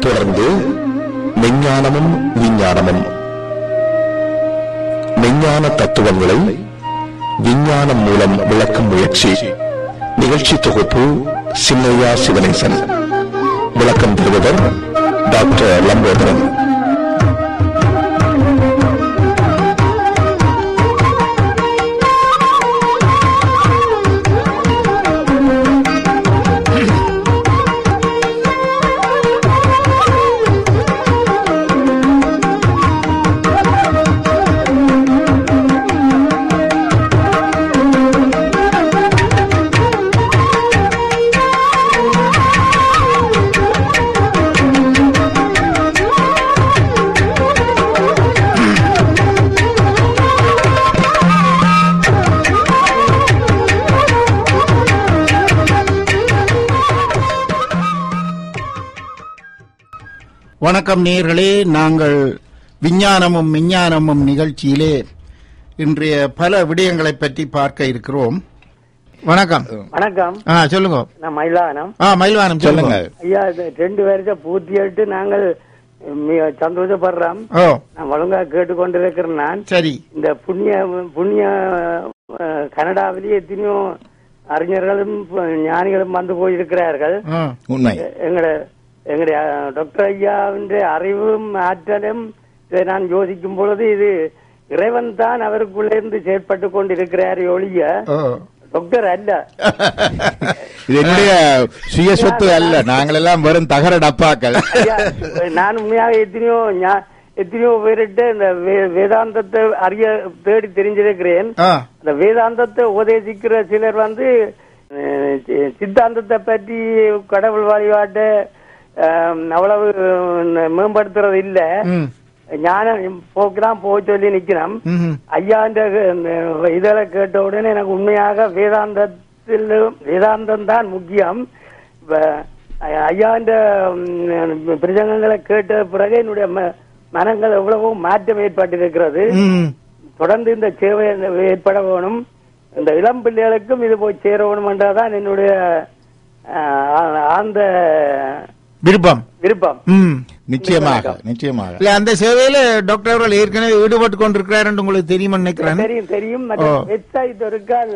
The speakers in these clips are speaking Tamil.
தொடர்ந்து மெஞ்ஞானமும் விஞ்ஞானமும் மெஞ்ஞான தத்துவங்களை விஞ்ஞானம் மூலம் விளக்கும் முயற்சி நிகழ்ச்சி தொகுப்பு சின்னையா சிவனேசன் விளக்கம் தருபவர் டாக்டர் லம்போதரன் வணக்கம் நேயர்களே நாங்கள் விஞ்ஞானமும் விஞ்ஞானமும் நிகழ்ச்சியிலே இன்றைய பல விடயங்களை பற்றி பார்க்க இருக்கிறோம் வணக்கம் வணக்கம் ஆ சொல்லுங்க நான் மயிலானம் ஆ மயில்வானம் சொல்லுங்க ஐயா இது ரெண்டு வருஷம் பூர்த்தியாயிட்டு நாங்கள் மிக சந்தோஷப்படுறோம் ஓ நான் ஒழுங்கா கேட்டுக்கொண்டிருக்கிறேன் நான் சரி இந்த புண்ணிய புண்ணிய அஹ், கனடாவிலேயே எத்தனையோ அறிஞர்களும் ஞானிகளும் வந்து போயிருக்கிறார்கள் ஆ, உண்மை எங்கட எங்களுடைய டாக்டர் ஐயாவின் அறிவும் ஆற்றலும் இதை நான் யோசிக்கும் பொழுது இது இறைவன் தான் அவருக்குள்ளே இருந்து செயற்பட்டு கொண்டிருக்கிறாரே ஒழிய ஓ டாக்டர் அல்ல இது என்னுடைய சுய சொத்து அல்ல நாங்கள் எல்லாம் வெறும் தகர டப்பாக்கள் ஐயா, நான் உண்மையாக எத்தனையோ ஞா- எத்தனையோ பேரிட்ட இந்த வே- வேதாந்தத்தை அறிய தேடி தெரிஞ்சிருக்கிறேன் ஆ அந்த வேதாந்தத்தை உபதேசிக்கிற சிலர் வந்து அஹ், சி- சித்தாந்தத்தை பற்றி கடவுள் வழிபாட்டை அஹ், அவ்வளவு அஹ், மேம்படுத்துறது இல்ல ம் ஞானம் போக்குதான் போக சொல்லி நிக்கிறோம் ம் ஐயா இந்த இதெல்லாம் கேட்ட உடனே எனக்கு உண்மையாக வேதாந்தத்தில் வேதாந்தம் தான் முக்கியம் இப்ப ஐயா இந்த பிரசங்கங்களை கேட்ட பிறகு என்னுடைய ம- மனங்கள் எவ்வளவோ மாற்றம் ஏற்பட்டிருக்கிறது ம் தொடர்ந்து இந்த சேவை ஏற்பட வேணும் இந்த இளம் பிள்ளைகளுக்கும் இது போய் சேர வேணும் என்றதான் என்னுடைய ஆஹ், ஆழ்ந்த விருப்பம் விருப்பம் ம் நிச்சயமாக நிச்சயமாக இல்ல அந்த சேவையில டாக்டர் அவர்கள் ஏற்கனவே ஈடுபட்டு கொண்டிருக்கிறார் என்று உங்களுக்கு தெரியுமா நினைக்கிறேன் தெரியும் தெரியும் ஓ. வெப்சைட் இருக்கால்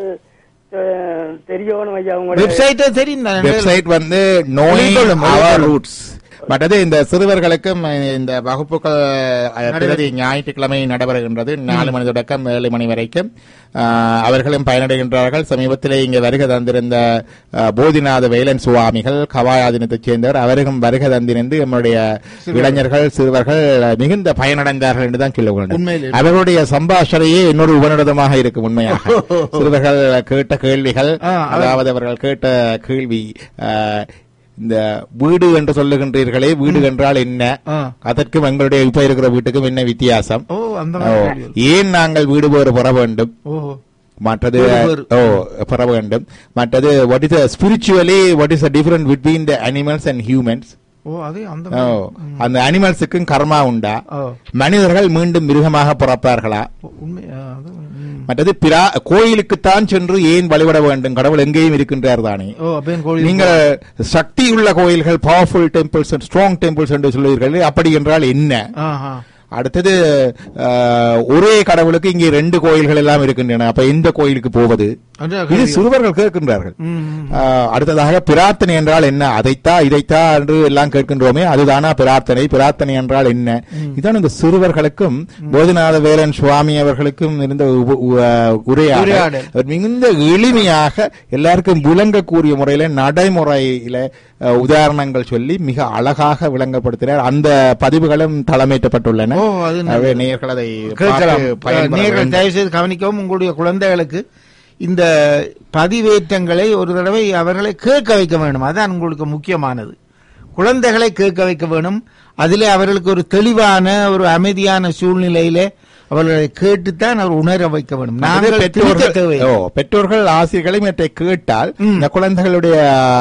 அஹ், தெரியணும் ஐயா உங்களுடைய வெப்சைட் தெரியும் தானே? வெப்சைட் வந்து நோயிங் எழுதிக்கொள்ளும், அவர் எழுதிக்கொள்ளும். ரூட்ஸ் மற்றது இந்த சிறுவர்களுக்கும் இந்த வகுப்புகள் அஹ், பிரதி ஞாயிற்றுக்கிழமை நடைபெறுகின்றது நாலு மணி தொடக்கம் ஏழு மணி வரைக்கும் அஹ், அவர்களும் பயனடைகின்றார்கள் சமீபத்திலே இங்கே வருகை தந்திருந்த அஹ், போதிநாத வேலன் சுவாமிகள் கவாயாதினத்தைச் சேர்ந்தவர் அவரும் வருகை தந்திருந்து நம்முடைய இளைஞர்கள் சிறுவர்கள் மிகுந்த பயனடைந்தார்கள் என்றுதான் சொல்ல வேண்டும் உண்மையிலே. அவர்களுடைய சம்பாஷணையே இன்னொரு உபநிடதமாக இருக்கும் உண்மையாக சிறுவர்கள் கேட்ட கேள்விகள் ஆ, அவர்- அதாவது அவர்கள் கேட்ட கேள்வி ஆஹ், இந்த வீடு என்று சொல்லுகின்றீர்களே வீடு என்றால் என்ன ஆ. அதற்கும் எங்களுடைய இப்ப இருக்கிற வீட்டுக்கும் என்ன வித்தியாசம் ஓ அந்த ஓ, மாதிரி கேள்விகள். ஏன் நாங்கள் வீடு வேறு பெற வேண்டும் ஓஹோ மற்றது வீடு வேறு. ஓ பெற வேண்டும் மற்றது what is spiritually what is different between the animals and humans ஓ அது அந்த ஓ மாதிரி. அந்த அனிமல்ஸுக்கும் கர்மா உண்டா ஓ மனிதர்கள் மீண்டும் மிருகமாக பிறப்பார்களா ஓ, உண்மை ஆ, அது, ம். மற்றது பிரா கோயிலுக்குத்தான் சென்று ஏன் வழிபட வேண்டும் கடவுள் எங்கேயும் இருக்கின்றார் தானே ஓ அப்பேன் கோழி நீங்கள் சக்தி உள்ள கோயில்கள் பவர்ஃபுல் டெம்பிள்ஸ் ஸ்ட்ராங் டெம்பிள்ஸ் என்று சொல்லுவீர்கள் அப்படி என்றால் என்ன ஆஹா அடுத்தது ஆஹ், ஒரே கடவுளுக்கு இங்கே ரெண்டு கோயில்கள் எல்லாம் இருக்கின்றன அப்ப எந்த கோயிலுக்கு போவது அதான் இது கேள்வி. சிறுவர்கள் கேட்கின்றார்கள் ம், ம். ஆஹ், அடுத்ததாக பிரார்த்தனை என்றால் என்ன அதைத்தா இதைத்தா என்று எல்லாம் கேட்கின்றோமே அதுதானா பிரார்த்தனை பிரார்த்தனை என்றால் என்ன இதான் இந்த சிறுவர்களுக்கும் போதிநாத வேலன் சுவாமி அவர்களுக்கும் இருந்த உப- உ- ஆஹ், உரையாடல் உரையாடல். அவர் மிகுந்த எளிமையாக எல்லாருக்கும் விளங்கக்கூடிய முறையில நடைமுறையில அஹ், உதாரணங்கள் சொல்லி மிக அழகாக விளங்கப்படுத்தினார் அந்த பதிவுகளும் தளமேற்றப்பட்டுள்ளன ஓ, அது நல்லது. எனவே நேயர்கள் அதை கேட்கலாம் பார்த்து பயன்பெற நேர்கள் வேண்டும். தயவு செய்து கவனிக்கவும் உங்களுடைய குழந்தைகளுக்கு இந்த பதிவேற்றங்களை ஒரு தடவை அவர்களை கேட்க வைக்க வேண்டும் அதான் உங்களுக்கு முக்கியமானது குழந்தைகளை கேட்க வைக்க வேணும் அதிலே அவர்களுக்கு ஒரு தெளிவான ஒரு அமைதியான சூழ்நிலையிலே அவர்களை கேட்டுத்தான் அவர் உணர வைக்க வேண்டும் நாங்கள் நாங்கள் திருத்த பெற்றோர்கள் தேவை ஓ, பெற்றோர்கள் ஆசிரியர்களை இவற்றை கேட்டால் இந்த குழந்தைகளுடைய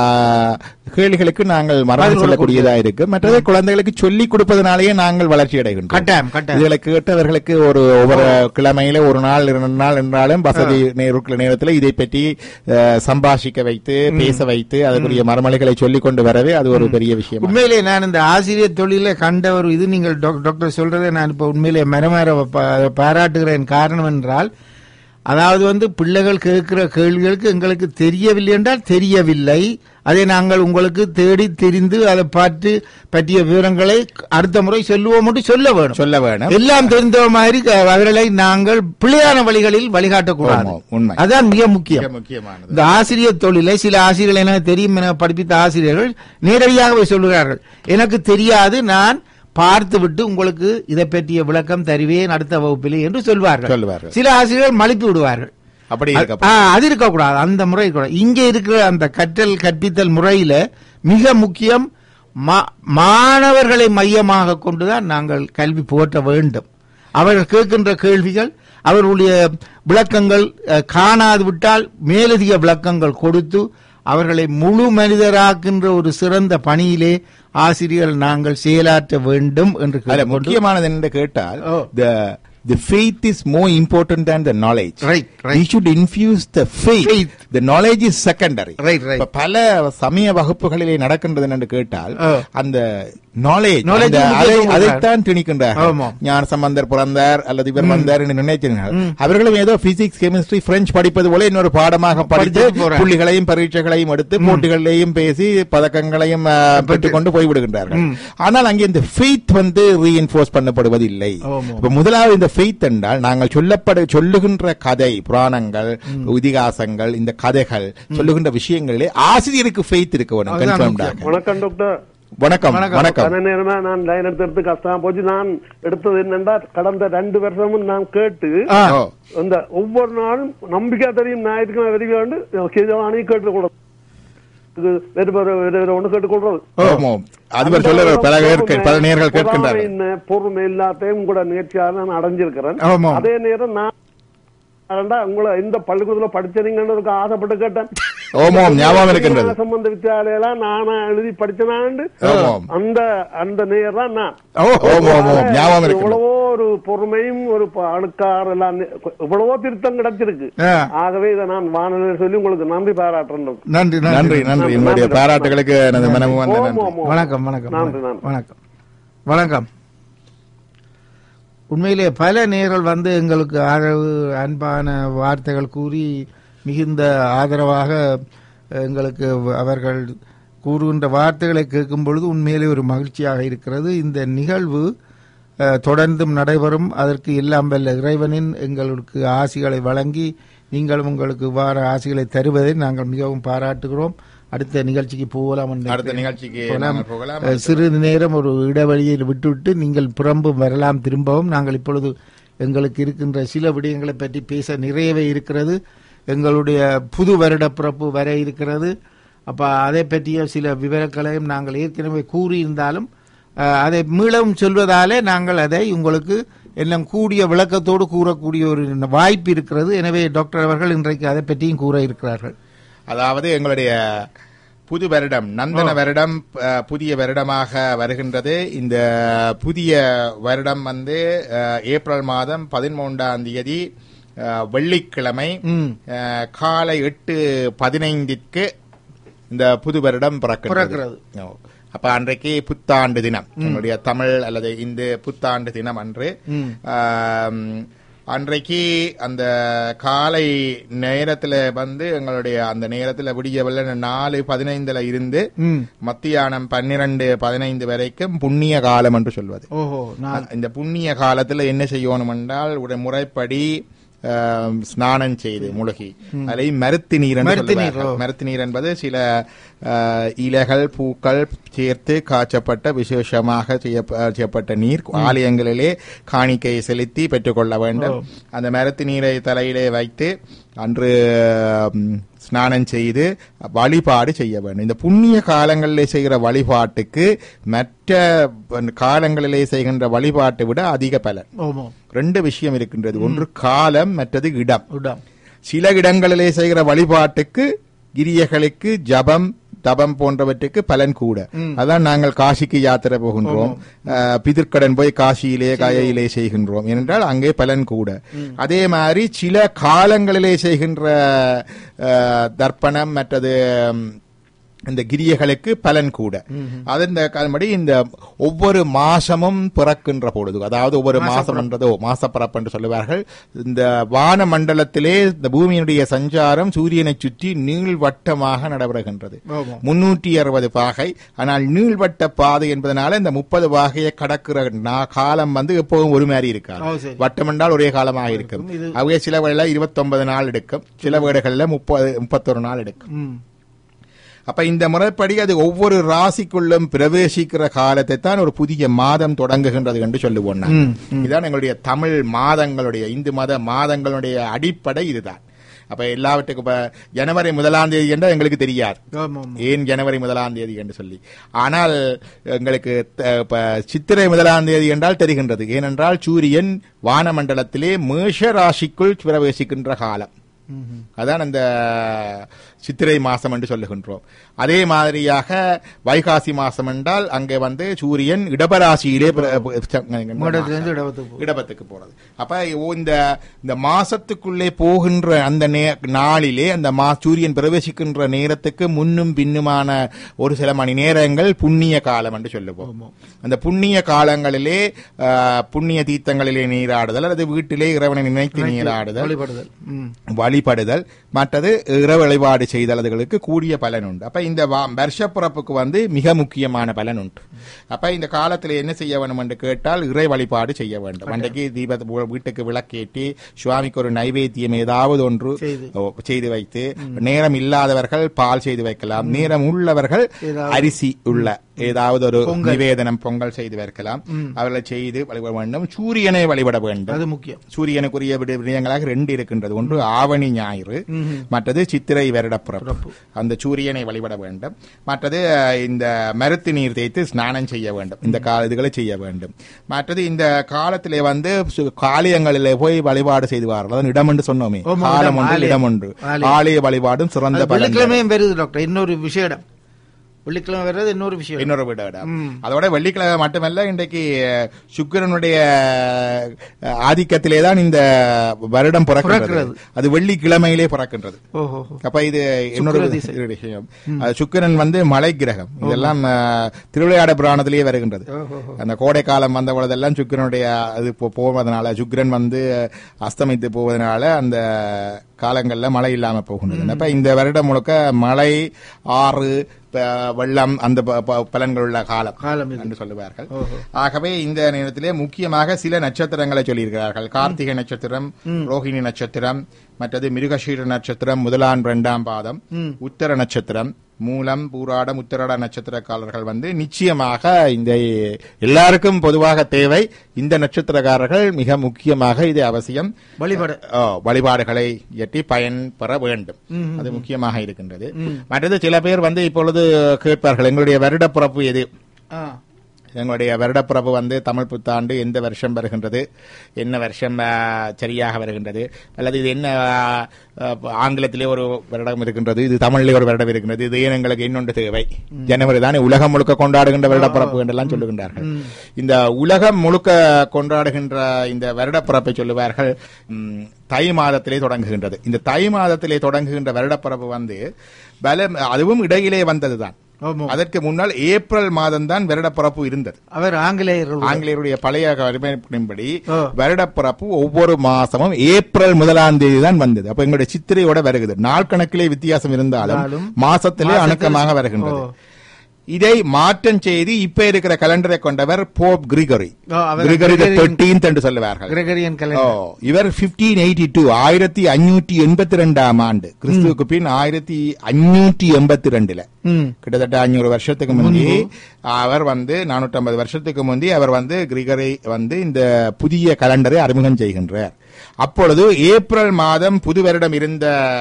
ஆ, கேள்விகளுக்கு நாங்கள் மறந்து பதில் சொல்லக்கூடியதா இருக்கு மற்றது குழந்தைகளுக்கு சொல்லிக் கொடுப்பதனாலேயே நாங்கள் வளர்ச்சி அடைகின்றோம் கட்டாயம் கட்டாயம் இதுகளை கேட்டவர்களுக்கு ஒரு ஒவ்வொரு கிழமையில ஒரு நாள் இரண்டு நாள் என்றாலும் வசதி இருக்கிற நேரத்தில் இதை பற்றி அஹ், சம்பாஷிக்க வைத்து பேச வைத்து அதற்குரிய மரமலைகளை சொல்லிக் கொண்டு வரவே அது ஒரு பெரிய விஷயம் உண்மையிலே நான் இந்த ஆசிரியர் தொழிலை கண்ட ஒரு இது நீங்கள் டாக்- டாக்டர் சொல்றதை நான் இப்ப உண்மையிலே மரமர பா- பாராட்டுகிறேன் காரணம் என்றால் அதாவது வந்து பிள்ளைகள் கேட்கிற கேள்விகளுக்கு எங்களுக்கு தெரியவில்லை என்றால் தெரியவில்லை அதை நாங்கள் உங்களுக்கு தேடி தெரிந்து அதை பார்த்து பற்றிய விவரங்களை அடுத்த முறை சொல்லுவோம் என்று சொல்ல வேணும் சொல்ல வேணும் எல்லாம் தெரிந்த மாதிரி க- அவர்களை நாங்கள் பிள்ளையான வழிகளில் வழிகாட்டக்கூடாது ஆமாம், உண்மை. அதான் மிக முக்கியம் மிக முக்கியமானது இந்த ஆசிரியர் தொழிலை சில ஆசிரியர்கள் எனக்கு தெரியும் என படிப்பித்த ஆசிரியர்கள் நேரடியாக போய் சொல்லுகிறார்கள் எனக்கு தெரியாது நான் பார்த்துவிட்டு உங்களுக்கு இதை பற்றிய விளக்கம் தருவேன் அடுத்த வகுப்பிலே என்று சொல்வார்கள் சொல்லுவார்கள். சில ஆசிரியர்கள் மலிப்பி விடுவார்கள் அப்படி ஆ, இருக்க அது இருக்கக்கூடாது அந்த முறை இருக்கக்கூடாது இங்கே இருக்கிற அந்த கற்றல் கற்பித்தல் முறையில மிக முக்கியம் மா- மாணவர்களை மையமாக கொண்டுதான் நாங்கள் கல்வி புகட்ட வேண்டும் அவர்கள் கேட்கின்ற கேள்விகள் அவர்களுடைய விளக்கங்கள் அஹ், காணாது விட்டால் மேலதிக விளக்கங்கள் கொடுத்து அவர்களை முழு மனிதராக்கின்ற ஒரு சிறந்த பணியிலே ஆசிரியர் நாங்கள் செயலாற்ற வேண்டும் என்று அதுல கேட்டுக்கொண்டு- முக்கியமானது என்று கேட்டால் ஓ. the the faith is more important than the knowledge Right, right. we should infuse the faith, Faith. the knowledge is secondary Right, right. இப்ப பல சமய வகுப்புகளிலே நடக்கின்றது என்று கேட்டால் ஓ. அந்த knowledge Knowledge அந்த- க்கு அதை முக்கியத்துவம் அதைத்தான் திணிக்கின்றார்கள் ஆமாம். ஞான சம்பந்தர் பிறந்தார் அல்லது இவர் வந்தார் என்று நினைக்கிறார்கள் அவர்களும் ஏதோ பிசிக்ஸ் கெமிஸ்ட்ரி பிரெஞ்சு படிப்பது போல இன்னொரு பாடமாக படித்து படிச்சுட்டு போறாங்க. புள்ளிகளையும் பரீட்சைகளையும் எடுத்து போட்டிகளிலேயும் பேசி பதக்கங்களையும் அஹ், பெற்றுக்கொண்டு போய்விடுகின்றார்கள் ஆனால் அங்கே இந்த ஃபெய்த் வந்து ரீஎன்ஃபோர்ஸ் பண்ணப்படுவது இல்லை ஆமாம். இப்ப முதலாவது இந்த ஃபெய்த் என்றால் நாங்கள் சொல்லப்பட சொல்லுகின்ற கதை புராணங்கள் இதிகாசங்கள் இந்த கதைகள் சொல்லுகின்ற விஷயங்களிலே ஆசிரியருக்கு ஃபெய்த் இருக்க வேணும் அதுதான் confirmed ஆக. வணக்கம் டாக்டர் வணக்கம் வணக்கம். வணக்கம் கன நேரமா நான் லைன் எடுத்து கஷ்டமா போச்சு நான் எடுத்தது என்னன்னா கடந்த ரெண்டு வருஷமும் நான் கேட்டு ஆ. ஓ. அந்த ஒவ்வொரு நாளும் நம்பிக்கை தெரியும் ஞாயிற்றுக்கிழமை வரைக்கும் வந்து கிழவானி கேட்டுக்கொள்றது இது வேறு வேறு வேறு வேறு ஒண்ணு கேட்டுக்கொள்றது ஆமாம். அதுவர் சொல்ல பல பேர் பல நேர்கள் கேட்கின்றார்கள் பொறாமை, பொறுமை எல்லாத்தையும் கூட நிகழ்ச்சியாக நான் அடைஞ்சிருக்கிறேன் ஆமாம். அதே நேரம் நான் அடண்டா, உங்களை எந்த பள்ளிக்கூடத்துல படிச்சீங்கன்னு ஒரு ஆசைப்பட்டு கேட்டேன் ஓமாம் ஞாபகம் இருக்கின்றது சம்பந்த வித்தியாலயம் நானா எழுதி படிச்சனாண்டு ஆமாம். அந்த அந்த நேரம் தான் நான் ஓம் ஓம் ஓம் ஞாபகம் இருக்கின்றது எவ்வளவோ ஒரு பொறுமையும் ஒரு ப- அழுக்காறு எல்லாம் நி- எவ்வளவோ திருத்தம் கிடைச்சிருக்கு ஆ. ஆகவே இதை நான் வானொலியில் சொல்லி உங்களுக்கு நன்றி பாராட்டுறேன் நன்றி நன்றி நன்றி உங்களுடைய பாராட்டுகளுக்கு எனது மனமு வந்த ஓம், நன்றி ஓம், ஓம். வணக்கம் வணக்கம் நன்றி, வணக்கம். நன்றி. வணக்கம் வணக்கம் உண்மையிலே பல நேர்கள் வந்து எங்களுக்கு ஆதரவு அன்பான வார்த்தைகள் கூறி மிகுந்த ஆதரவாக எங்களுக்கு அவர்கள் கூறுகின்ற வார்த்தைகளை கேட்கும் பொழுது உண்மையிலே ஒரு மகிழ்ச்சியாக இருக்கிறது இந்த நிகழ்வு அஹ், தொடர்ந்தும் நடைபெறும் அதற்கு எல்லாம் வல்ல இறைவனின் எங்களுக்கு ஆசிகளை வழங்கி நீங்களும் உங்களுக்கு இவ்வாறு ஆசிகளை தருவதை நாங்கள் மிகவும் பாராட்டுகிறோம் அடுத்த நிகழ்ச்சிக்கு போகலாம் என்று அடுத்த நிகழ்ச்சிக்கு போகலாம். நாங்கள் போகலாம். அஹ், சிறிது நேரம் ஒரு இடைவெளியில் விட்டுவிட்டு நீங்கள் புறம்பும் வரலாம் திரும்பவும் நாங்கள் இப்பொழுது எங்களுக்கு இருக்கின்ற சில விடயங்களை பற்றி பேச நிறையவே இருக்கிறது எங்களுடைய புது வருட பிறப்பு வர இருக்கிறது அப்ப அதை பற்றிய சில விவரங்களையும் நாங்கள் ஏற்கனவே கூறியிருந்தாலும் அஹ், அதை மீளவும் சொல்வதாலே நாங்கள் அதை உங்களுக்கு எல்லாம் கூடிய விளக்கத்தோடு கூறக்கூடிய ஒரு வாய்ப்பு இருக்கிறது எனவே டாக்டர் அவர்கள் இன்றைக்கு அதை பற்றியும் கூற இருக்கிறார்கள் அதாவது எங்களுடைய புது வருடம் நந்தன வருடம் அஹ், புதிய வருடமாக வருகின்றது இந்த புதிய வருடம் வந்து அஹ், ஏப்ரல் மாதம் பதிமூன்றாம் தேதி அஹ், வெள்ளிக்கிழமை ம். அஹ், காலை எட்டு பதினைந்திற்கு இந்த புது வருடம் பிறக்கிறது பிறக்கிறது. ஓ. அப்ப அன்றைக்கு புத்தாண்டு தினம் என்னுடைய தமிழ் அல்லது இந்து புத்தாண்டு தினம் அன்று ம். ஆம், அன்றைக்கு அந்த காலை நேரத்துல வந்து எங்களுடைய அந்த நேரத்துல விடியவில்லை நாலு பதினைந்துல இருந்து ம். மத்தியானம் பன்னிரண்டு பதினைந்து வரைக்கும் புண்ணிய காலம் என்று சொல்வது ஓஹோ நான் இந்த புண்ணிய காலத்துல என்ன செய்யணும் என்றால் ஒரு முறைப்படி ஆம், ஸ்நானம் செய்து முழுகி அதை மருத்து நீர் என்று மருத்து நீர், சொல்லுவார்கள். ஓ. மருத்து நீர் என்பது சில ஆ, இலைகள் பூக்கள் சேர்த்து காய்ச்சப்பட்ட விசேஷமாக செய்யப்ப- செய்யப்பட்ட நீர் ஆலயங்களிலே காணிக்கையை செலுத்தி பெற்றுக்கொள்ள வேண்டும் அந்த மருத்து நீரை தலையிலே வைத்து அன்று ம், ஸ்நானம் செய்து வழிபாடு செய்ய வேண்டும் இந்த புண்ணிய காலங்களிலே செய்கிற வழிபாட்டுக்கு மற்ற காலங்களிலே செய்கின்ற வழிபாட்டை விட அதிக பலன் ஓமோ ரெண்டு விஷயம் இருக்கின்றது ஒன்று காலம் மற்றது இடம் இடம் சில இடங்களிலே செய்கிற வழிபாட்டுக்கு கிரியைகளுக்கு ஜபம் தபம் போன்றவற்றுக்கு பலன் கூட அதான் நாங்கள் காசிக்கு யாத்திரை போகின்றோம் அஹ், பிதிர்க்கடன் போய் காசியிலே கயையிலே செய்கின்றோம் ஏனென்றால் அங்கே பலன் கூட அதே மாதிரி சில காலங்களிலே செய்கின்ற அஹ், தர்ப்பணம் மற்றது ம், இந்த கிரியைகளுக்கு பலன் கூட அது இந்த அதன்படி இந்த ஒவ்வொரு மாசமும் பிறக்கின்ற பொழுது அதாவது ஒவ்வொரு மாசம் என்றதோ மாசப்பிறப்பு என்று சொல்லுவார்கள் இந்த வான மண்டலத்திலே இந்த பூமியினுடைய சஞ்சாரம் சூரியனை சுற்றி நீள்வட்டமாக நடைபெறுகின்றது ஆமாம். முன்னூற்றி அறுபது பாகை ஆனால் நீள்வட்ட பாதை என்பதனால இந்த முப்பது பாகையை கடக்கிற நா- காலம் வந்து எப்போதும் ஒரு மாதிரி இருக்காது ஓ, சரி. வட்டம் என்றால் ஒரே காலமாக இருக்கும் இது- அவைய சில வேளையில இருபத்தொன்பது நாள் எடுக்கும் சில வீடுகளில் முப்பது முப்பத்தொரு நாள் எடுக்கும் ம் அப்ப இந்த முறைப்படி அது ஒவ்வொரு ராசிக்குள்ளும் பிரவேசிக்கிற காலத்தை தான் ஒரு புதிய மாதம் தொடங்குகின்றது என்று சொல்லுவோம் நாங்கள். ம், இதுதான் எங்களுடைய தமிழ் மாதங்களுடைய இந்து மத மாதங்களுடைய அடிப்படை இதுதான் அப்ப எல்லாவற்றுக்கும் இப்ப ஜனவரி முதலாம் தேதி என்றால் எங்களுக்கு தெரியாது ஆமாம் ஏன் ஜனவரி முதலாம் தேதி என்று சொல்லி ஆனால் எங்களுக்கு த- இப்ப சித்திரை முதலாம் தேதி என்றால் தெரிகின்றது ஏனென்றால் சூரியன் வானமண்டலத்திலே மேஷ ராசிக்குள் பிரவேசிக்கின்ற காலம் ம் அதான் அந்த சித்திரை மாசம் என்று சொல்லுகின்றோம் அதே மாதிரியாக வைகாசி மாசம் என்றால் அங்கே வந்து சூரியன் இடபராசியிலே பிர- மூடத்திலிருந்து இடத்துக்கு போ இடபத்துக்கு போறது அப்ப ஓ- இந்த இந்த மாசத்துக்குள்ளே போகின்ற அந்த நே- நாளிலே அந்த மா சூரியன் பிரவேசிக்கின்ற நேரத்துக்கு முன்னும் பின்னுமான ஒரு சில மணி நேரங்கள் புண்ணிய காலம் என்று சொல்லுவோம் அந்த புண்ணிய காலங்களிலே ஆ, புண்ணிய தீர்த்தங்களிலே நீராடுதல் அல்லது வீட்டிலே இறைவனை நினைத்து நீராடுதல் வழிபடுதல் ம் வழிபடுதல் மற்றது இற வழிபாடு செய்தல் அதுகளுக்கு கூடிய பலன் உண்டு அப்ப இந்த வா- வருஷப்பிறப்புக்கு வந்து மிக முக்கியமான பலன் உண்டு அப்ப இந்த காலத்துல என்ன செய்ய வேண்டும் என்று கேட்டால் இறை வழிபாடு செய்ய வேண்டும் அன்றைக்கு தீப வீட்டுக்கு விளக்கேற்றி சுவாமிக்கு ஒரு நைவேத்தியம் ஏதாவது ஒன்று செய்து. ஓ, செய்து வைத்து நேரம் இல்லாதவர்கள் பால் செய்து வைக்கலாம் நேரம் உள்ளவர்கள் ஏதாவது. அரிசி உள்ள ஏதாவது ஒரு நிவேதனம் பொங்கல் செய்து வைக்கலாம் அவர்களை செய்து வழிபட வேண்டும் சூரியனை வழிபட வேண்டும் அது முக்கியம் சூரியனுக்குரிய விட- விடயங்களாக ரெண்டு இருக்கின்றது ஒன்று ஆவணி ஞாயிறு மற்றது சித்திரை வருடப்பிறப்பு அந்த சூரியனை வழிபட வேண்டும் மற்றது அஹ், இந்த மருத்து நீர் தேய்த்து ஸ்நானம் செய்ய வேண்டும் இந்த கா இதுகளை செய்ய வேண்டும் மற்றது இந்த காலத்திலே வந்து சு- காளியங்களிலே போய் வழிபாடு செய்து வார்கள் அதான் இடம் என்று சொன்னோமே ஆமா, காலம் இடம், ஒன்று ஆலயம். இடம் ஒன்று ஆலயம். ஆலய வழிபாடும் சிறந்த அது பலன் வெள்ளிக்கிழமையும் வருது டாக்டர் இன்னொரு விஷயம் வெள்ளிக்கிழமை வர்றது இன்னொரு விஷயம் இன்னொரு விட இடம் அதோட வெள்ளிக்கிழமை மட்டுமல்ல இன்றைக்கு அஹ், சுக்கிரனுடைய அஹ், ஆதிக்கத்திலே தான் இந்த வருடம் பிறக்கிறது பிறக்கிறது. அது வெள்ளிக்கிழமையிலே பிறக்கின்றது ஓஹோ அப்ப இது இன்னொரு திசை. ஒரு விஷயம் அது சுக்கிரன் வந்து மலை கிரகம் இதெல்லாம் அஹ், திருவிளையாட புராணத்திலேயே வருகின்றது ஓஹோ அந்த கோடை காலம் வந்த பொழுதெல்லாம் சுக்கிரனுடைய அது போ- போவதனால சுக்கிரன் வந்து அஸ்தமித்து போவதனால அந்த காலங்கள்ல மழை இல்லாம போகின்றது அப்ப இந்த வருடம் முழுக்க மழை ஆறு ப- வெள்ளம் அந்த ப- ப- பலன்களுள்ள காலம் காலம் இது என்று சொல்லுவார்கள் ஓஹோ ஆகவே இந்த நேரத்திலே முக்கியமாக சில நட்சத்திரங்களை சொல்லியிருக்கிறார்கள் கார்த்திகை நட்சத்திரம் ரோஹிணி நட்சத்திரம் மற்றது மிருகஷீர நட்சத்திரம் முதலாம் இரண்டாம் பாதம் உத்தர நட்சத்திரம் மூலம் பூராடம் உத்தராட நட்சத்திரக்காரர்கள் வந்து நிச்சயமாக இந்த எல்லாருக்கும் பொதுவாக தேவை இந்த நட்சத்திரக்காரர்கள் மிக முக்கியமாக இது அவசியம் வழிபட ஓ, வழிபாடுகளை இயற்றி பயன் பெற வேண்டும் அது முக்கியமாக இருக்கின்றது மற்றது சில பேர் வந்து இப்பொழுது கேட்பார்கள் எங்களுடைய வருடப்பிறப்பு எது ஆ எங்களுடைய வருடப்பிறப்பு வந்து தமிழ் புத்தாண்டு எந்த வருஷம் வருகின்றது என்ன வருஷம் ஆ, சரியாக வருகின்றது அல்லது இது என்ன ஆ, ஆ, ஆங்கிலத்திலே ஒரு வருடம் இருக்கின்றது இது தமிழிலே ஒரு வருடம் இருக்கின்றது இது ஏன் எங்களுக்கு இன்னொன்று தேவை ஜனவரி தானே உலகம் முழுக்க கொண்டாடுகின்ற வருடப்பிறப்பு என்றெல்லாம் சொல்லுகின்றார்கள் இந்த உலகம் முழுக்க கொண்டாடுகின்ற இந்த வருடப்பிறப்பை சொல்லுவார்கள் ம், தை மாதத்திலே தொடங்குகின்றது இந்த தை மாதத்திலே தொடங்குகின்ற வருடப்பிறப்பு வந்து பல அதுவும் இடையிலே வந்ததுதான் ஆமா அதற்கு முன்னால் ஏப்ரல் மாதம் தான் வருடப்பிறப்பு இருந்தது அவர் ஆங்கிலேயர்கள் ஆங்கிலேயருடைய பழைய அறிமுகப்படி ஓ. வருடப்பிறப்பு ஒவ்வொரு மாசமும் ஏப்ரல் முதலாம் தேதி தான் வந்தது அப்ப எங்களுடைய சித்திரையோட வருகிறது நாள் கணக்கிலே வித்தியாசம் இருந்தாலும் இருந்தாலும் மாசத்திலே மாசத்துல- அணுக்கமாக வருகின்றது ஓ. இதை மாற்றம் செய்து இப்ப இருக்கிற கலண்டரை கொண்டவர் போப் கிரிகரி ஓ, அவர் கிரிகரி கிரிகரியன் தேர்டீன்த் என்று சொல்லுவார்கள் கிரெகரியன் ஓ, கலண்டர் இவர் 1582 ஆயிரத்தி அஞ்சூற்றி எண்பத்தி ரெண்டாம் ஆண்டு கிறிஸ்துவுக்கு பின் ஆயிரத்தி அஞ்சூற்றி எண்பத்தி ரெண்டுல ம் கிட்டத்தட்ட அஞ்சூறு வருஷத்துக்கு முந்தி அவர் வந்து நானூற்றி ஐம்பது வருஷத்துக்கு முந்தி அவர் வந்து கிரிகரை வந்து இந்த புதிய கலண்டரை அறிமுகம் செய்கின்றார் அப்பொழுது ஏப்ரல் மாதம் புது வருடம் இருந்த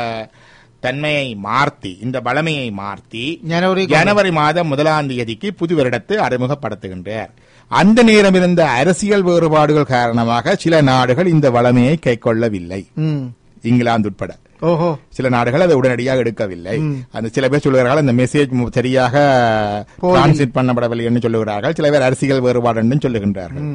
தன்மையை மாற்றி இந்த பலமையை மாற்றி ஜனவரி ஜனவரி மாதம் முதலாம் தேதிக்கு புது வருடத்தை அறிமுகப்படுத்துகின்றார் அந்த நேரம் இருந்த அரசியல் வேறுபாடுகள் காரணமாக சில நாடுகள் இந்த வளமையை கைக்கொள்ளவில்லை ம் இங்கிலாந்து உட்பட ஓஹோ சில நாடுகள் அதை உடனடியாக எடுக்கவில்லை அந்த சில பேர் சொல்லுகிறார்கள் அந்த மெசேஜ் மு- சரியாக டிரான்ஸ்லேட் பண்ணப்படவில்லை என்று சொல்லுகிறார்கள் சில பேர் அரசியல் வேறுபாடு என்று சொல்லுகின்றார்கள்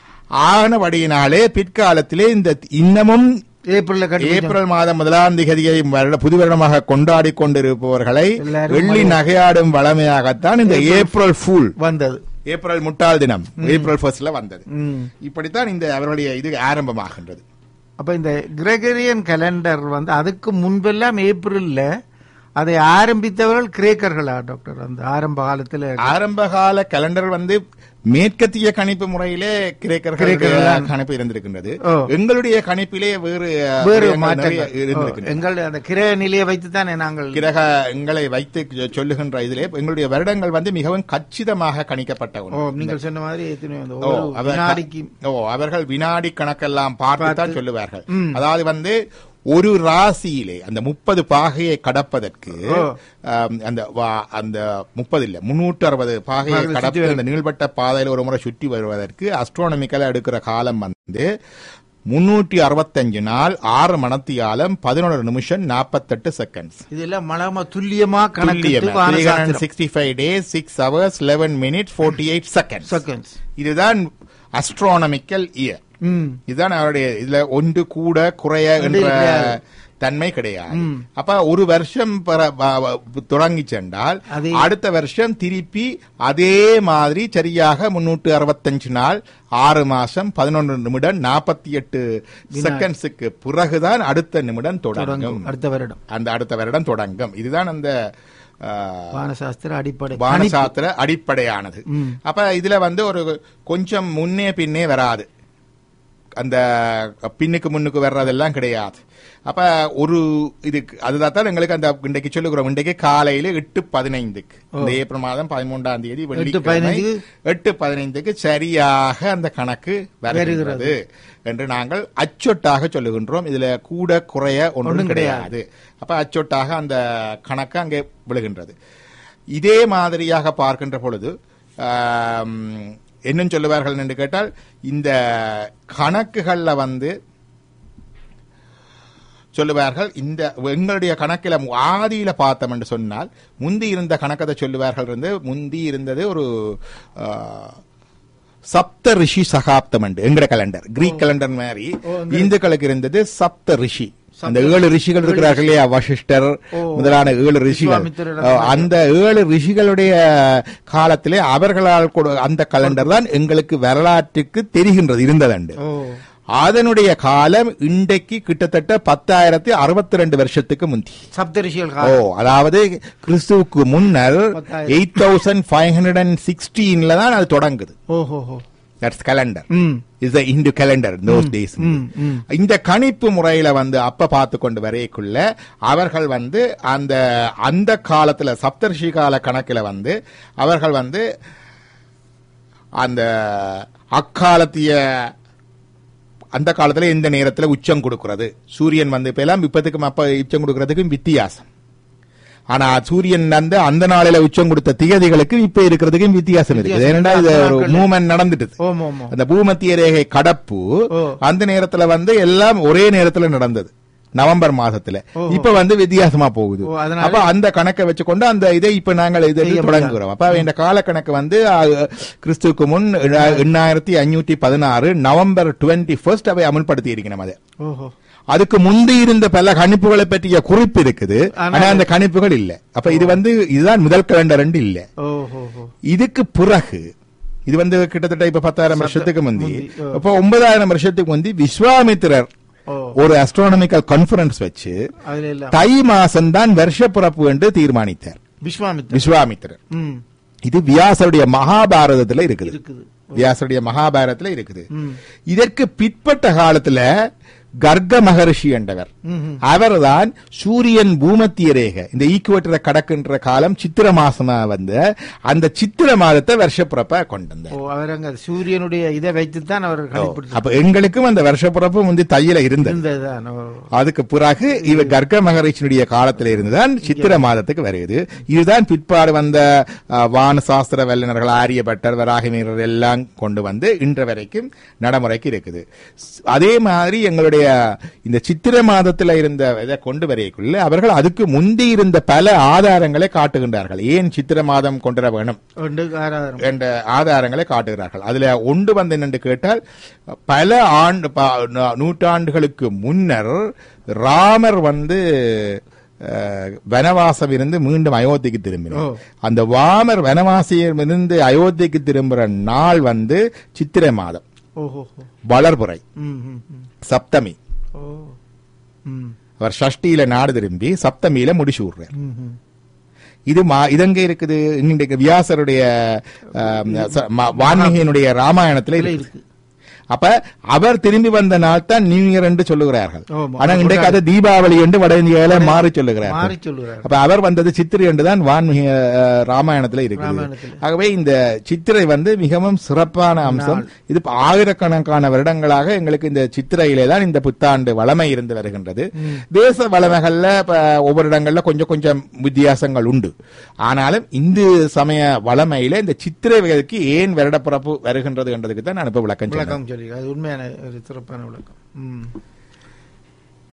ஆனபடியினாலே பிற்காலத்திலே இந்த இன்னமும் ஏப்ரல்ல கட்டி ஏப்ரல் மாதம் முதலாம் திகதியை வருட- புது வருடமாக கொண்டாடி கொண்டிருப்பவர்களை எல்லாரும் வெள்ளி நகையாடும் வளமையாகத்தான் இந்த ஏப்ரல் ஃபூல் வந்தது ஏப்ரல் முட்டாள் தினம் ஏப்ரல் ஃபர்ஸ்ட்ல வந்தது ம் இப்படித்தான் இந்த அவருடைய இது ஆரம்பமாகின்றது அப்ப இந்த கிரெகரியன் கலண்டர் வந்து அதுக்கு முன்பெல்லாம் ஏப்ரல்ல அதை ஆரம்பித்தவர்கள் கிரேக்கர்களா டாக்டர் அந்த ஆரம்ப காலத்துல ஆரம்பகால கலண்டர் வந்து மேற்கத்திய கணிப்பு முறையிலே கிரேக்கர்களுடைய கிரேக்கர்கள் கணிப்பு இருந்திருக்கின்றது ஓ. எங்களுடைய கணிப்பிலே வேறு அஹ், வேறு விடயங்கள் மாற்றங்கள் நிறைய ஓ, இருந்திருக்கின்றன எங்கள் அந்த கிரக நிலையை வைத்து தானே நாங்கள் கிரக எங்களை வைத்து சொல்லுகின்ற இதிலே எங்களுடைய வருடங்கள் வந்து மிகவும் கச்சிதமாக கணிக்கப்பட்ட ஓ ஒன்று நீங்கள் சொன்ன மாதிரி எத்தனையோ அந்த ஓ, ஒரு அவர் வினாடிக்கு ஓ அவர்கள் வினாடி கணக்கெல்லாம் பார்த்து தான் பார்த்து. சொல்லுவார்கள் ம். அதாவது வந்து ஒரு ராசியிலே அந்த முப்பது பாகையை கடப்பதற்கு ஓ. ஆம், அந்த வா- அந்த முப்பது இல்ல முன்னூற்று அறுபது பாகையை பாகையை கடப்பு சுற்றி அந்த நீள்வட்ட பாதையில ஒரு முறை சுற்றி வருவதற்கு அஸ்ட்ரானமிக்கலா எடுக்கிற காலம் வந்து முன்னூற்றி அறுபத்தஞ்சு நாள் ஆறு மணத்தியாலம் பதினொரு நிமிஷம் நாற்பத்தெட்டு செகண்ட்ஸ் இதெல்லாம் மலமா துல்லியமா கணக்கிட்டு வானசாஸ்திரம் sixty five days six hours eleven minutes forty eight seconds seconds இதுதான் அஸ்ட்ரானமிக்கல் இயர் ம் இதுதான் அவருடைய இதுல ஒன்று கூட குறைய என்ற கிடையாது. தன்மை கிடையாது அப்ப ஒரு வருஷம் பெற- வ- வ- தொடங்கி சென்றால் அதே- அடுத்த வருஷம் திருப்பி அதே மாதிரி சரியாக முன்னூற்று அறுபத்தஞ்சு நாள் ஆறு மாசம் பதினொன்று நிமிடம் நாற்பத்தி எட்டு செகண்ட்ஸுக்கு பிறகுதான் அடுத்த நிமிடம் தொடங்கும் தொடங்கும் அடுத்த வருடம் அந்த அடுத்த வருடம் தொடங்கும் இதுதான் அந்த ஆ, வானசாஸ்திர அடிப்படை வானசாஸ்திர அடிப்படையானது அப்ப இதுல வந்து ஒரு கொஞ்சம் முன்னே பின்னே வராது அந்த பின்னுக்கு முன்னுக்கு வர்றதெல்லாம் கிடையாது அப்ப ஒரு இதுக்கு அதுதான் தான் எங்களுக்கு அந்த இன்றைக்கு சொல்லுகிறோம் இன்றைக்கு காலையில எட்டு பதினைந்துக்கு இந்த ஏப்ரல் மாதம் பதிமூன்றாம் தேதி வெள்ளிக்கிழமை பதினைந்துக்கு? எட்டு பதினைந்துக்கு சரியாக அந்த கணக்கு வருகிறது என்று நாங்கள் அச்சொட்டாக சொல்லுகின்றோம் இதுல கூட குறைய ஒன்றும் ஒண்ணும் கிடையாது அப்ப அச்சொட்டாக அந்த கணக்கு அங்கே விழுகின்றது இதே மாதிரியாக பார்க்கின்ற பொழுது ஆம், என்னன்னு சொல்லுவார்கள் என்று கேட்டால் இந்த கணக்குகள்ல வந்து சொல்லுவார்கள் இந்த எங்களுடைய கணக்கில ஆதியில பார்த்தோம் என்று சொன்னால் முந்தி இருந்த கணக்கத்தை சொல்லுவார்கள் இருந்து முந்தி இருந்தது ஒரு ஆ, சப்த ரிஷி சகாப்தம் என்று எங்கட கலண்டர் கிரீக் கலண்டர் மாதிரி இந்துக்களுக்கு இருந்தது சப்த ரிஷி அந்த ஏழு ரிஷிகள் இருக்கிறார்கள் இல்லையா வசிஷ்டர் முதலான ஏழு ரிஷிகள் விஸ்வாமித்திரர் அஹ், அந்த ஏழு ரிஷிகளுடைய காலத்திலே அவர்களால் கொடு- அந்த கலண்டர் தான் எங்களுக்கு வரலாற்றுக்கு தெரிகின்றது இருந்ததண்டு ஓ அதனுடைய காலம் இன்றைக்கு கிட்டத்தட்ட பத்தாயிரத்தி அறுபத்தி ரெண்டு வருஷத்துக்கு முந்தி சப்தரிஷிகள் ஓ அதாவது கிறிஸ்துவுக்கு முன்னர் பத்தாயிரம். Eight thousand five hundred and சிக்ஸ்டீன்ல தான் அது தொடங்குது ஓஹோ ஹோ that's calendar hmm is Hindu calendar those days hmm, hmm. இந்த கணிப்பு முறையில வந்து அப்ப பார்த்து கொண்டு வரைக்குள்ள அவர்கள் வந்து அந்த அந்த காலத்துல சப்தர்ஷி கால கணக்குல வந்து அவர்கள் வந்து அந்த அக்காலத்திய அந்த காலத்துல எந்த நேரத்துல உச்சம் கொடுக்கிறது சூரியன் வந்து இப்ப எல்லாம் இப்பத்துக்கும் அப்ப உச்சம் கொடுக்கறதுக்கும் வித்தியாசம் ஆனா சூரியன் வந்து அந்த நாளில உச்சம் கொடுத்த திகதிகளுக்கும் இப்ப இருக்கிறதுக்கும் வித்தியாசம் இருக்குது வித்தியாசம். ஏனென்றா இது ஒரு நாட்கள். மூமெண்ட் நடந்துட்டு ஓம் ஓம் ஓம். அந்த பூமத்திய ரேகை கடப்பு ஓ. அந்த நேரத்துல வந்து எல்லாம் ஒரே நேரத்துல நடந்தது நவம்பர் மாதத்துல ஓஹோ. இப்ப வந்து வித்தியாசமா போகுது ஓ, அதனால- அப்ப அந்த கணக்கை வச்சுக்கொண்டு அந்த இதை இப்ப நாங்கள் இதை செய்ய தொடங்குகிறோம் அப்ப இந்த கால கணக்கு வந்து அஹ், கிறிஸ்துவுக்கு முன் எண்ணா- எண்ணாயிரத்தி அஞ்சூத்தி பதினாறு நவம்பர் டுவெண்ட்டி ஃபர்ஸ்ட் அவை அமல்படுத்தி இருக்கிறோம் அது ஓஹோ அதுக்கு முந்தி இருந்த பல கணிப்புகளை பற்றிய குறிப்பு இருக்குது ஆனா- ஆனா அந்த கணிப்புகள் இல்ல அப்ப இது வந்து இதுதான் முதல் கலண்டர் இல்ல ஓஹோ ஹோ. இதுக்கு பிறகு இது வந்து கிட்டத்தட்ட இப்ப பத்தாயிரம் வருஷத்துக்கு முந்தி முந்தி, ஓ. இப்போ ஒன்பதாயிரம் வருஷத்துக்கு முந்தி விஸ்வாமித்திரர் ஓ ஒரு அஸ்ட்ரானமிக்கல் கான்ஃபரன்ஸ் வச்சு அதுல எல்லாம் தை மாசம் தான் வருஷ பிறப்பு என்று தீர்மானித்தார் விஸ்வாமித்திரன் விஸ்வாமித்திரர் ம் இது வியாசருடைய மகாபாரதத்துல இருக்குது இருக்குது வியாசருடைய மகாபாரதத்துல இருக்குது ம். இதற்கு பிற்பட்ட காலத்துல கர்க மகரிஷி என்றவர் ம்ஹும். அவர்தான் சூரியன் பூமத்திய ரேகை இந்த ஈக்குவேட்டரை கடக்கின்ற காலம் சித்திர மாசமா வந்து அந்த சித்திர மாதத்தை வருஷப்பிறப்ப கொண்டு வந்தார் ஓ அவர் அங்க சூரியனுடைய இதை வைத்துத்தான் அவர் கண்டுபிடிச்சு அப்ப எங்களுக்கும் அந்த வருஷப்பிறப்பு வந்து தையில இருந்தது இருந்ததுதான் ஓ. அதுக்கு பிறகு இவர் கர்க்க மகரிஷினுடைய காலத்தில் இருந்துதான் சித்திர மாதத்துக்கு வருது இதுதான் பிற்பாடு வந்த அஹ், வான சாஸ்திர வல்லுநர்கள் ஆரியபட்டர் வராகமீரர் எல்லாம் கொண்டு வந்து இன்று வரைக்கும் நடைமுறைக்கு இருக்குது ஸ்- அதே மாதிரி எங்களுடைய இந்த சித்திர மாதத்துல இருந்த இதை கொண்டு வரைக்குள்ள அவர்கள் அதுக்கு முந்தி இருந்த பல ஆதாரங்களை காட்டுகின்றார்கள் ஏன் சித்திர மாதம் கொண்டு வர வேணும் ஒன்று ஆராதனம் என்ற ஆதாரங்களை காட்டுகிறார்கள் அதுல ஒன்று வந்து என்னென்று கேட்டால் பல ஆண்டு ப- நூ- நூற்றாண்டுகளுக்கு முன்னர் ராமர் வந்து அஹ், வனவாசம் இருந்து மீண்டும் அயோத்திக்கு திரும்பினார் ஓ. அந்த வாமர் வனவாசியில் இருந்து அயோத்திக்கு திரும்புற நாள் வந்து சித்திரை மாதம் ஓஹோ வளர்புரை ம் ம் ம். சப்தமி ஓ ம் அவர் ஷஷ்டியில நாடு திரும்பி சப்தமியில முடிச்சு விடுறார் ம் ம் இது மா- இதெங்க இருக்குது இன்றைக்கு வியாசருடைய அஹ், ச- ம- வால்மீகியினுடைய ராமாயணத்துல இதுல இருக்கு இருக்கு அப்ப அவர் திரும்பி வந்த நாள் தான் நியூ இயர் என்று சொல்லுகிறார்கள் ஆமா. ஆனா இன்றைக்கு அது தீபாவளி என்று வட இந்தியாவில மாறி சொல்லுகிறார்கள் மாறி சொல்லுறாரு அப்ப அவர் வந்தது சித்திரை என்று தான் வான்மிக அஹ், ராமாயணத்துல இருக்குது ராமாயணத்துல. ஆகவே இந்த சித்திரை வந்து மிகவும் சிறப்பான அம்சம் இது இப்ப ஆயிரக்கணக்கான வருடங்களாக எங்களுக்கு இந்த சித்திரையிலே தான் இந்த புத்தாண்டு வளமை இருந்து வருகின்றது தேச வளமைகள்ல இப்ப ஒவ்வொரு இடங்கள்ல கொஞ்சம் கொஞ்சம் வித்தியாசங்கள் உண்டு ஆனாலும் இந்து சமய வளமையில இந்த சித்திரைக்கு ஏன் வருடப்பிறப்பு வருகின்றது என்றதுக்கு தான் நான் இப்ப விளக்கம் சொன்னேன் விளக்கம் சொல்லி அது உண்மையான ஒரு சிறப்பான விளக்கம் ம்